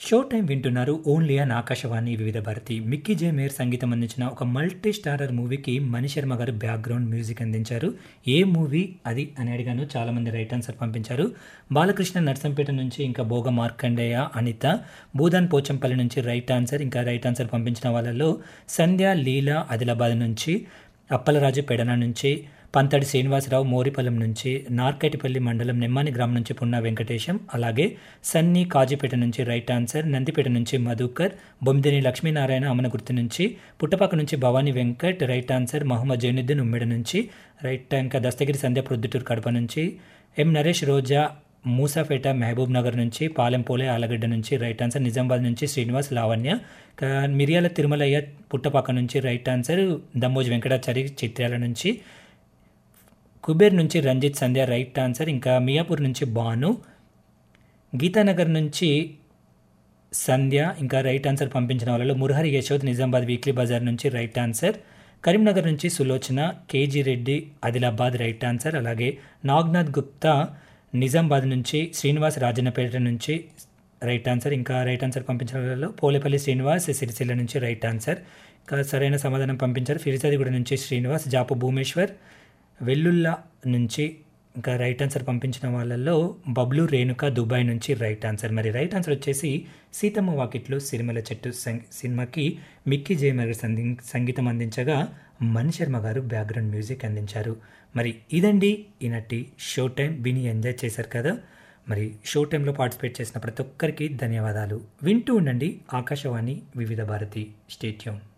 show time వింటున్నారు only on Akashvani Vividh Bharati Mickey J mayor సంగీతం అందించిన ఒక మల్టీ స్టారర్ మూవీకి మణి శర్మ గారు బ్యాక్గ్రౌండ్ మ్యూజిక్ అందించారు ఏ మూవీ అది అని అడిగాను చాలామంది రైట్ ఆన్సర్ పంపించారు బాలకృష్ణ నర్సంపేట నుంచి ఇంకా భోగ మార్కండేయ అనిత భూదాన్ పోచంపల్లి నుంచి రైట్ ఆన్సర్ ఇంకా రైట్ ఆన్సర్ పంపించిన వాళ్ళలో సంధ్య లీలా ఆదిలాబాద్ నుంచి అప్పలరాజు పెడన నుంచి పంతడి శ్రీనివాసరావు మోరిపల్లం నుంచి నార్కటిపల్లి మండలం నెమ్మాని గ్రామం నుంచి పున్నా వెంకటేశం అలాగే సన్నీ కాజీపేట నుంచి రైట్ ఆన్సర్ నందిపేట నుంచి మధుకర్ బొమ్మిదిని లక్ష్మీనారాయణ అమనగుర్తి నుంచి పుట్టపక్క నుంచి భవానీ వెంకట్ రైట్ ఆన్సర్ మహమ్మద్ జైనుద్దీన్ ఉమ్మెడ నుంచి రైట్ ఇంకా దస్తగిరి సంధ్య ప్రొద్దుటూరు కడప నుంచి ఎం నరేష్ రోజా మూసాపేట మహబూబ్ నగర్ నుంచి పాలెంపోలే ఆలగడ్డ నుంచి రైట్ ఆన్సర్ నిజామాబాద్ నుంచి శ్రీనివాస్ లావణ్య క- మిరియాల తిరుమలయ్య పుట్టపక్క నుంచి రైట్ ఆన్సర్ దమ్మోజి వెంకటాచారి చిత్రాల నుంచి కుబేర్ నుంచి రంజిత్ సంధ్య రైట్ ఆన్సర్ ఇంకా మియాపూర్ నుంచి బాను గీతానగర్ నుంచి సంధ్య ఇంకా రైట్ ఆన్సర్ పంపించిన వాళ్ళలో మురహరి యశోద్ నిజామాబాద్ వీక్లీ బజార్ నుంచి రైట్ ఆన్సర్ కరీంనగర్ నుంచి Sulochana KG Reddy Adilabad right answer అలాగే నాగ్నాథ్ గుప్తా నిజామాబాద్ నుంచి శ్రీనివాస్ రాజన్నపేట నుంచి రైట్ ఆన్సర్ ఇంకా రైట్ ఆన్సర్ పంపించిన వాళ్ళలో పోలేపల్లి శ్రీనివాస్ సిరిసిల్ల నుంచి రైట్ ఆన్సర్ ఇంకా సరైన సమాధానం పంపించారు ఫిరిజాదిగూడ నుంచి శ్రీనివాస్ జాపు భూమేశ్వర్ వెల్లుల్లా నుంచి ఇంకా రైట్ ఆన్సర్ పంపించిన వాళ్ళల్లో బబ్లు రేణుక దుబాయ్ నుంచి రైట్ ఆన్సర్ మరి రైట్ ఆన్సర్ వచ్చేసి సీతమ్మ వాకిట్లో సిరిమల చెట్టు సం- సినిమాకి మిక్కీ జయమర్ సంధి సంగీతం అందించగా మణి శర్మ గారు బ్యాక్గ్రౌండ్ మ్యూజిక్ అందించారు మరి ఇదండి ఈనటి షో టైం విని ఎంజాయ్ చేశారు కదా మరి షో టైంలో పార్టిసిపేట్ చేసిన ప్రతి ఒక్కరికి ధన్యవాదాలు వింటూ ఉండండి ఆకాశవాణి వివిధ భారతి స్టేట్యూన్